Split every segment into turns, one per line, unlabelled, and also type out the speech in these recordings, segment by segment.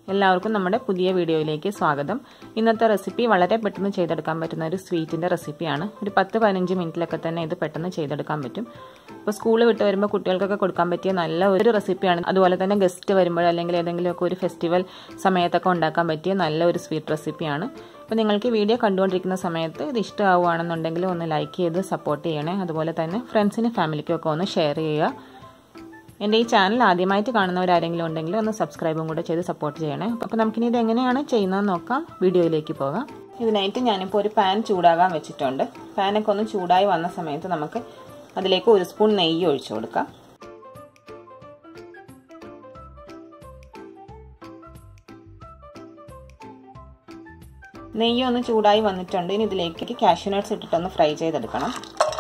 എല്ലാവർക്കും നമ്മുടെ പുതിയ വീഡിയോയിലേക്ക് സ്വാഗതം ഇന്നത്തെ റെസിപ്പി വളരെ പെട്ടെന്ന് ചെയ്തെടുക്കാൻ പറ്റുന്ന ഒരു സ്വീറ്റിൻ്റെ റെസിപ്പിയാണ് ഒരു പത്ത് പതിനഞ്ച് മിനിറ്റിലൊക്കെ തന്നെ ഇത് പെട്ടെന്ന് ചെയ്തെടുക്കാൻ പറ്റും ഇപ്പോൾ സ്കൂൾ വിട്ട് വരുമ്പോൾ കുട്ടികൾക്കൊക്കെ കൊടുക്കാൻ പറ്റിയ നല്ല ഒരു റെസിപ്പിയാണ് അതുപോലെ തന്നെ ഗസ്റ്റ് വരുമ്പോൾ അല്ലെങ്കിൽ ഏതെങ്കിലുമൊക്കെ ഒരു ഫെസ്റ്റിവൽ സമയത്തൊക്കെ ഉണ്ടാക്കാൻ പറ്റിയ നല്ല ഒരു സ്വീറ്റ് റെസിപ്പിയാണ് അപ്പോൾ നിങ്ങൾക്ക് വീഡിയോ കണ്ടുകൊണ്ടിരിക്കുന്ന സമയത്ത് ഇത് ഇഷ്ടമാവുകയാണെന്നുണ്ടെങ്കിൽ ഒന്ന് ലൈക്ക് ചെയ്ത് സപ്പോർട്ട് ചെയ്യണേ അതുപോലെ തന്നെ ഫ്രണ്ട്സിനും ഫാമിലിക്കും ഒക്കെ ഒന്ന് ഷെയർ ചെയ്യുക എൻ്റെ ഈ ചാനൽ ആദ്യമായിട്ട് കാണുന്നവരാരെങ്കിലും ഉണ്ടെങ്കിൽ ഒന്ന് സബ്സ്ക്രൈബും കൂടെ ചെയ്ത് സപ്പോർട്ട് ചെയ്യണേ അപ്പോൾ നമുക്കിനി ഇത് എങ്ങനെയാണ് ചെയ്യുന്നതെന്ന് നോക്കാം വീഡിയോയിലേക്ക് പോകാം ഇതിനായിട്ട് ഞാനിപ്പോൾ ഒരു പാൻ ചൂടാകാൻ വെച്ചിട്ടുണ്ട് പാനൊക്കെ ഒന്ന് ചൂടായി വന്ന സമയത്ത് നമുക്ക് അതിലേക്ക് ഒരു സ്പൂൺ നെയ്യ് ഒഴിച്ചു കൊടുക്കാം നെയ്യ് ഒന്ന് ചൂടായി വന്നിട്ടുണ്ട് ഇനി ഇതിലേക്ക് കാഷ്യൂ നട്ട്സ് ഇട്ടിട്ടൊന്ന് ഫ്രൈ ചെയ്തെടുക്കണം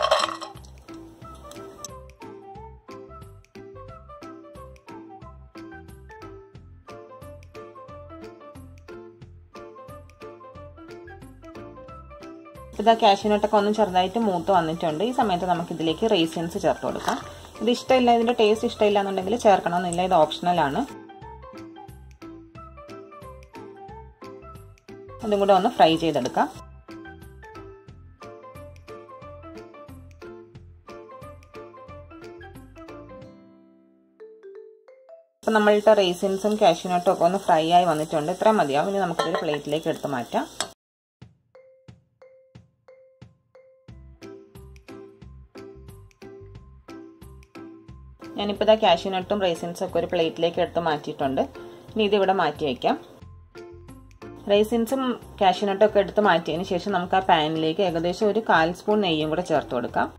ഇതാ കാഷ്യൂനട്ടൊക്കെ ഒന്ന് ചെറുതായിട്ട് മൂത്ത് വന്നിട്ടുണ്ട് ഈ സമയത്ത് നമുക്ക് ഇതിലേക്ക് റേസിൻസ് ചേർത്ത് കൊടുക്കാം ഇത് ഇഷ്ടമില്ല ഇതിന്റെ ടേസ്റ്റ് ഇഷ്ടമില്ല എന്നുണ്ടെങ്കിൽ ചേർക്കണമെന്നില്ല ഇത് ഓപ്ഷണലാണ് അതും കൂടെ ഒന്ന് ഫ്രൈ ചെയ്തെടുക്കാം ഇപ്പം നമ്മളുടെ റേസിൻസും കാഷ്യൂനട്ടും ഒക്കെ ഒന്ന് ഫ്രൈ ആയി വന്നിട്ടുണ്ട് ഇത്ര മതിയാവും ഇനി നമുക്കിതൊരു പ്ലേറ്റിലേക്ക് എടുത്ത് മാറ്റാം ഞാനിപ്പോൾ ഇതാ കാഷ്യൂനട്ടും റൈസിൻസും ഒക്കെ ഒരു പ്ലേറ്റിലേക്ക് എടുത്ത് മാറ്റിയിട്ടുണ്ട് ഇനി ഇതിവിടെ മാറ്റി വയ്ക്കാം റൈസിൻസും കാഷ്യൂനട്ടും ഒക്കെ എടുത്ത് മാറ്റിയതിന് ശേഷം നമുക്ക് ആ പാനിലേക്ക് ഏകദേശം ഒരു കാൽ സ്പൂൺ നെയ്യും കൂടെ ചേർത്ത് കൊടുക്കാം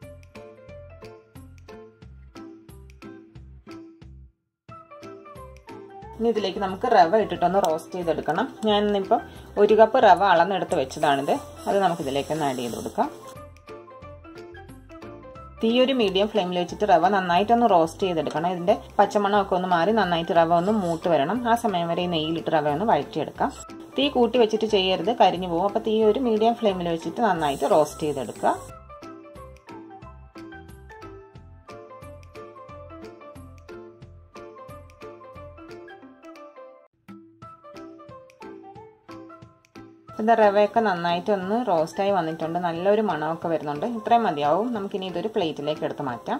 ഇനി ഇതിലേക്ക് നമുക്ക് റവ ഇട്ടിട്ടൊന്ന് റോസ്റ്റ് ചെയ്തെടുക്കണം ഞാൻ ഇന്നിപ്പം ഒരു കപ്പ് റവ അളന്നെടുത്ത് വെച്ചതാണിത് അത് നമുക്ക് ഇതിലേക്കൊന്ന് ആഡ് ചെയ്ത് കൊടുക്കാം തീ ഒരു മീഡിയം ഫ്ലെയിമിൽ വെച്ചിട്ട് റവ നന്നായിട്ടൊന്ന് റോസ്റ്റ് ചെയ്തെടുക്കണം ഇതിന്റെ പച്ചമണമൊക്കെ ഒന്ന് മാറി നന്നായിട്ട് റവ ഒന്ന് മൂത്ത് വരണം ആ സമയം വരെ ഈ നെയ്യിലിട്ട് റവ ഒന്ന് വഴറ്റിയെടുക്കാം തീ കൂട്ടി വെച്ചിട്ട് ചെയ്യരുത് കരിഞ്ഞു പോകും അപ്പോൾ തീ ഒരു മീഡിയം ഫ്ലെയിമിൽ വെച്ചിട്ട് നന്നായിട്ട് റോസ്റ്റ് ചെയ്തെടുക്കുക ഇത് റവയൊക്കെ നന്നായിട്ട് ഒന്ന് റോസ്റ്റായി വന്നിട്ടുണ്ട് നല്ലൊരു മണമൊക്കെ വരുന്നുണ്ട് ഇത്രയും മതിയാവും നമുക്കിനി ഇതൊരു പ്ലേറ്റിലേക്ക് എടുത്ത് മാറ്റാം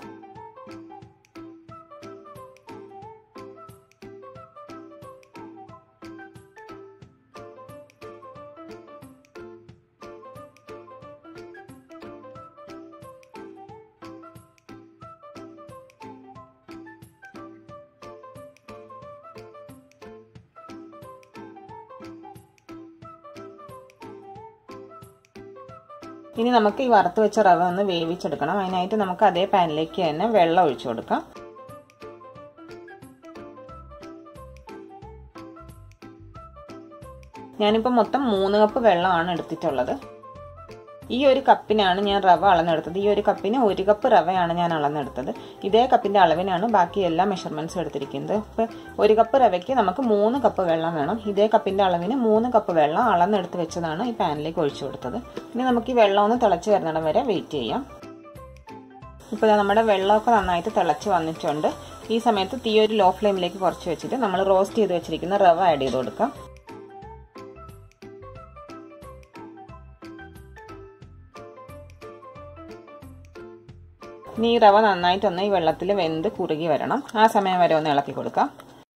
ഇനി നമുക്ക് ഈ വറുത്ത് വെച്ച റവ ഒന്ന് വേവിച്ചെടുക്കണം അതിനായിട്ട് നമുക്ക് അതേ പാനിലേക്ക് തന്നെ വെള്ളം ഒഴിച്ചു കൊടുക്കാം ഞാനിപ്പോൾ മൊത്തം മൂന്ന് കപ്പ് വെള്ളമാണ് എടുത്തിട്ടുള്ളത് ഈ ഒരു കപ്പിനാണ് ഞാൻ റവ അളന്നെടുത്തത് ഈ ഒരു കപ്പിന് ഒരു കപ്പ് റവയാണ് ഞാൻ അളന്നെടുത്തത് ഇതേ കപ്പിന്റെ അളവിനാണ് ബാക്കി എല്ലാ മെഷർമെന്റ്സും എടുത്തിരിക്കുന്നത് ഇപ്പം ഒരു കപ്പ് റവയ്ക്ക് നമുക്ക് മൂന്ന് കപ്പ് വെള്ളം വേണം ഇതേ കപ്പിന്റെ അളവിന് മൂന്ന് കപ്പ് വെള്ളം അളന്നെടുത്ത് വെച്ചതാണ് ഈ പാനിലേക്ക് ഒഴിച്ചു കൊടുത്തത് ഇനി നമുക്ക് ഈ വെള്ളം ഒന്ന് തിളച്ച് വരുന്നിടം വരെ വെയിറ്റ് ചെയ്യാം ഇപ്പോൾ നമ്മുടെ വെള്ളമൊക്കെ നന്നായിട്ട് തിളച്ച് വന്നിട്ടുണ്ട് ഈ സമയത്ത് തീ ഒരു ലോ ഫ്ലെയിമിലേക്ക് കുറച്ച് വെച്ചിട്ട് നമ്മൾ റോസ്റ്റ് ചെയ്ത് വെച്ചിരിക്കുന്ന റവ ആഡ് ചെയ്ത് കൊടുക്കാം ഇനി ഈ റവ നന്നായിട്ടൊന്ന് ഈ വെള്ളത്തിൽ വെന്ത് കുറുകി വരണം ആ സമയം വരെ ഒന്ന് ഇളക്കി കൊടുക്കാം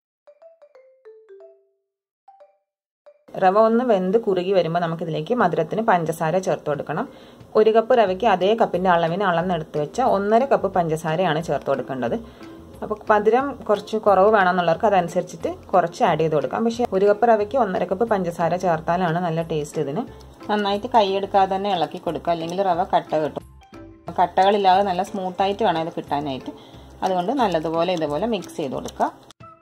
റവ ഒന്ന് വെന്ത് കുറുകി വരുമ്പോൾ നമുക്കിതിലേക്ക് മധുരത്തിന് പഞ്ചസാര ചേർത്ത് കൊടുക്കണം ഒരു കപ്പ് റവയ്ക്ക് അതേ കപ്പിൻ്റെ അളവിന് അളന്നെടുത്ത് വെച്ച ഒന്നര കപ്പ് പഞ്ചസാരയാണ് ചേർത്ത് കൊടുക്കേണ്ടത് അപ്പോൾ മധുരം കുറച്ച് കുറവ് വേണമെന്നുള്ളവർക്ക് അതനുസരിച്ചിട്ട് കുറച്ച് ആഡ് ചെയ്ത് കൊടുക്കാം പക്ഷേ ഒരു കപ്പ് റവയ്ക്ക് ഒന്നര കപ്പ് പഞ്ചസാര ചേർത്താലാണ് നല്ല ടേസ്റ്റ് ഇതിന് നന്നായിട്ട് കൈയെടുക്കാതെ തന്നെ ഇളക്കി കൊടുക്കുക അല്ലെങ്കിൽ റവ കട്ട കിട്ടും കട്ടകളില്ലാതെ നല്ല സ്മൂത്തായിട്ട് വേണം ഇത് കിട്ടാനായിട്ട് അതുകൊണ്ട് നല്ലതുപോലെ ഇതുപോലെ മിക്സ് ചെയ്ത് കൊടുക്കുക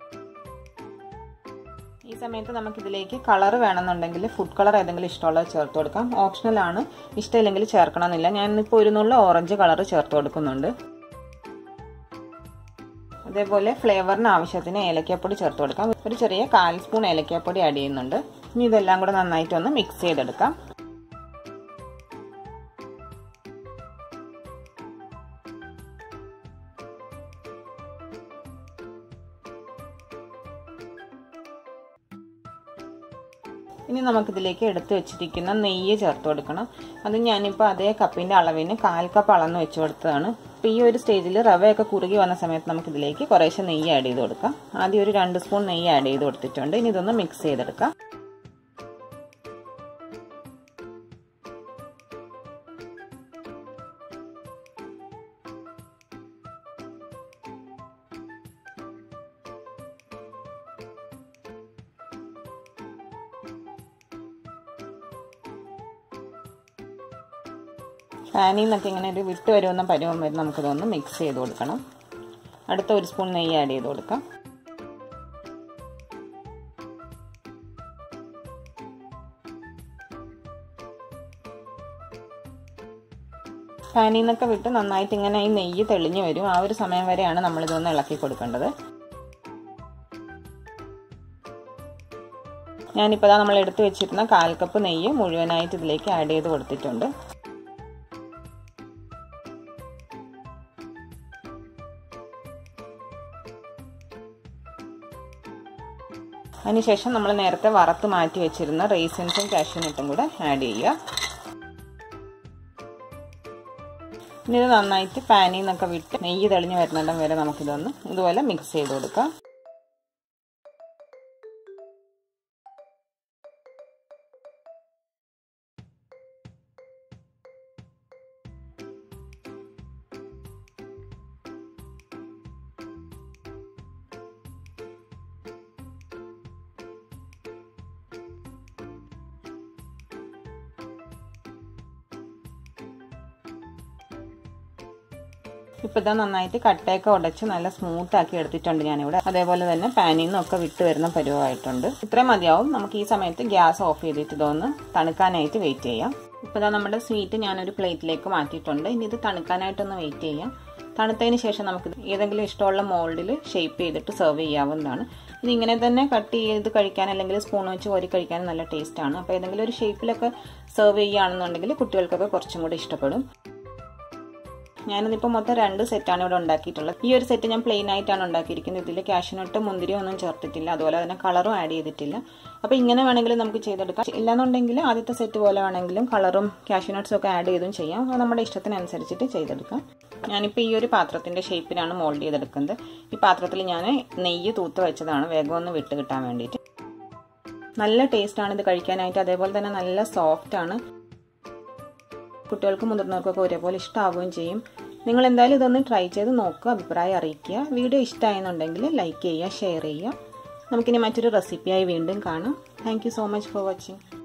ഈ സമയത്ത് നമുക്കിതിലേക്ക് കളർ വേണമെന്നുണ്ടെങ്കിൽ ഫുഡ് കളർ ഏതെങ്കിലും ഇഷ്ടമുള്ളത് ചേർത്ത് കൊടുക്കാം ഓപ്ഷണലാണ് ഇഷ്ടമില്ലെങ്കിൽ ചേർക്കണമെന്നില്ല ഞാനിപ്പോൾ ഒരു നുള്ള ഓറഞ്ച് കളർ ചേർത്ത് കൊടുക്കുന്നുണ്ട് അതേപോലെ ഫ്ലേവറിന് ആവശ്യത്തിന് ഏലക്കാപ്പൊടി ചേർത്ത് കൊടുക്കാം ഒരു ചെറിയ കാൽ സ്പൂൺ ഏലക്കാപ്പൊടി ആഡ് ചെയ്യുന്നുണ്ട് ഇനി ഇതെല്ലാം കൂടെ നന്നായിട്ടൊന്ന് മിക്സ് ചെയ്തെടുക്കാം ഇനി നമുക്കിതിലേക്ക് എടുത്തു വെച്ചിരിക്കുന്ന നെയ്യ് ചേർത്ത് കൊടുക്കണം അത് ഞാനിപ്പോൾ അതേ കപ്പിൻ്റെ അളവിന് കാൽ കപ്പ് അളന്ന് വെച്ച് കൊടുത്തതാണ് അപ്പോൾ ഈ ഒരു സ്റ്റേജിൽ റവയൊക്കെ കുറുകി വന്ന സമയത്ത് നമുക്കിതിലേക്ക് കുറേശ്ശെ നെയ്യ് ആഡ് ചെയ്ത് കൊടുക്കാം ആദ്യം ഒരു രണ്ട് സ്പൂൺ നെയ്യ് ആഡ് ചെയ്ത് കൊടുത്തിട്ടുണ്ട് ഇനി ഇതൊന്ന് മിക്സ് ചെയ്തെടുക്കാം പാനിൽ നിന്നൊക്കെ ഇങ്ങനെ ഒരു വിട്ട് വരുന്ന പരുവം വരെ നമുക്കിതൊന്ന് മിക്സ് ചെയ്ത് കൊടുക്കണം അടുത്ത ഒരു സ്പൂൺ നെയ്യ് ആഡ് ചെയ്ത് കൊടുക്കാം പാനിൽ നിന്നൊക്കെ വിട്ട് നന്നായിട്ട് ഇങ്ങനെ ഈ നെയ്യ് തെളിഞ്ഞു വരും ആ ഒരു സമയം വരെയാണ് നമ്മളിതൊന്ന് ഇളക്കി കൊടുക്കേണ്ടത് ഞാനിപ്പോൾ നമ്മൾ എടുത്തു വെച്ചിരുന്ന കാൽ കപ്പ് നെയ്യ് മുഴുവനായിട്ട് ഇതിലേക്ക് ആഡ് ചെയ്ത് കൊടുത്തിട്ടുണ്ട് അതിനുശേഷം നമ്മൾ നേരത്തെ വറുത്ത് മാറ്റി വെച്ചിരുന്ന റേസിൻസും കാഷ്യൂനട്ടും കൂടെ ആഡ് ചെയ്യുക ഇനി ഇത് നന്നായിട്ട് പാനിൽ നിന്നൊക്കെ വിട്ട് നെയ്യ് തെളിഞ്ഞ് വരുന്നിടം വരെ നമുക്കിതൊന്ന് ഇതുപോലെ മിക്സ് ചെയ്ത് കൊടുക്കാം ഇപ്പോൾ ഇതാ നന്നായിട്ട് കട്ടയൊക്കെ ഉടച്ച് നല്ല സ്മൂത്ത് ആക്കി എടുത്തിട്ടുണ്ട് ഞാനിവിടെ അതേപോലെ തന്നെ പാനിൽ നിന്നൊക്കെ വിട്ട് വരുന്ന പരുവമായിട്ടുണ്ട് ഇത്രയും മതിയാവും നമുക്ക് ഈ സമയത്ത് ഗ്യാസ് ഓഫ് ചെയ്തിട്ട് ഇതൊന്ന് തണുക്കാനായിട്ട് വെയിറ്റ് ചെയ്യാം ഇപ്പോൾ ഇതാ നമ്മുടെ സ്വീറ്റ് ഞാനൊരു പ്ലേറ്റിലേക്ക് മാറ്റിയിട്ടുണ്ട് ഇനി ഇത് തണുക്കാനായിട്ടൊന്ന് വെയിറ്റ് ചെയ്യാം തണുത്തതിന് ശേഷം നമുക്ക് ഏതെങ്കിലും ഇഷ്ടമുള്ള മോൾഡിൽ ഷേപ്പ് ചെയ്തിട്ട് സെർവ് ചെയ്യാവുന്നതാണ് ഇത് ഇങ്ങനെ തന്നെ കട്ട് ചെയ്ത് കഴിക്കാൻ അല്ലെങ്കിൽ സ്പൂൺ വെച്ച് കോരി കഴിക്കാൻ നല്ല ടേസ്റ്റാണ് അപ്പോൾ ഏതെങ്കിലും ഒരു ഷേപ്പിലൊക്കെ സെർവ് ചെയ്യുകയാണെന്നുണ്ടെങ്കിൽ കുട്ടികൾക്കൊക്കെ കുറച്ചും കൂടി ഇഷ്ടപ്പെടും ഞാനിതിപ്പോൾ മൊത്തം രണ്ട് സെറ്റാണ് ഇവിടെ ഉണ്ടാക്കിയിട്ടുള്ളത് ഈ ഒരു സെറ്റ് ഞാൻ പ്ലെയിൻ ആയിട്ടാണ് ഉണ്ടാക്കിയിരിക്കുന്നത് ഇതിൽ കാഷ്യൂനട്ട് മുന്തിരി ഒന്നും ചേർത്തിട്ടില്ല അതുപോലെ തന്നെ കളറും ആഡ് ചെയ്തിട്ടില്ല അപ്പോൾ ഇങ്ങനെ വേണമെങ്കിലും നമുക്ക് ചെയ്തെടുക്കാം ഇല്ലാന്നുണ്ടെങ്കിൽ ആദ്യത്തെ സെറ്റ് പോലെ വേണമെങ്കിലും കളറും കാഷ്യൂനട്ട്സും ഒക്കെ ആഡ് ചെയ്തും ചെയ്യാം അത് നമ്മുടെ ഇഷ്ടത്തിനനുസരിച്ചിട്ട് ചെയ്തെടുക്കാം ഞാനിപ്പോൾ ഈ ഒരു പാത്രത്തിൻ്റെ ഷേപ്പിലാണ് മോൾഡ് ചെയ്തെടുക്കുന്നത് ഈ പാത്രത്തിൽ ഞാൻ നെയ്യ് തൂത്ത് വെച്ചതാണ് വേഗം ഒന്ന് വിട്ട് കിട്ടാൻ വേണ്ടിയിട്ട് നല്ല ടേസ്റ്റാണ് ഇത് കഴിക്കാനായിട്ട് അതേപോലെ തന്നെ നല്ല സോഫ്റ്റ് ആണ് കുട്ടികൾക്കും മുതിർന്നവർക്കൊക്കെ ഒരേപോലെ ഇഷ്ടമാവുകയും ചെയ്യും നിങ്ങൾ എന്തായാലും ഇതൊന്ന് ട്രൈ ചെയ്ത് നോക്കുക അഭിപ്രായം അറിയിക്കുക വീഡിയോ ഇഷ്ടമായെന്നുണ്ടെങ്കിൽ ലൈക്ക് ചെയ്യുക ഷെയർ ചെയ്യുക നമുക്കിനി മറ്റൊരു റെസിപ്പിയായി വീണ്ടും കാണാം thank so much for watching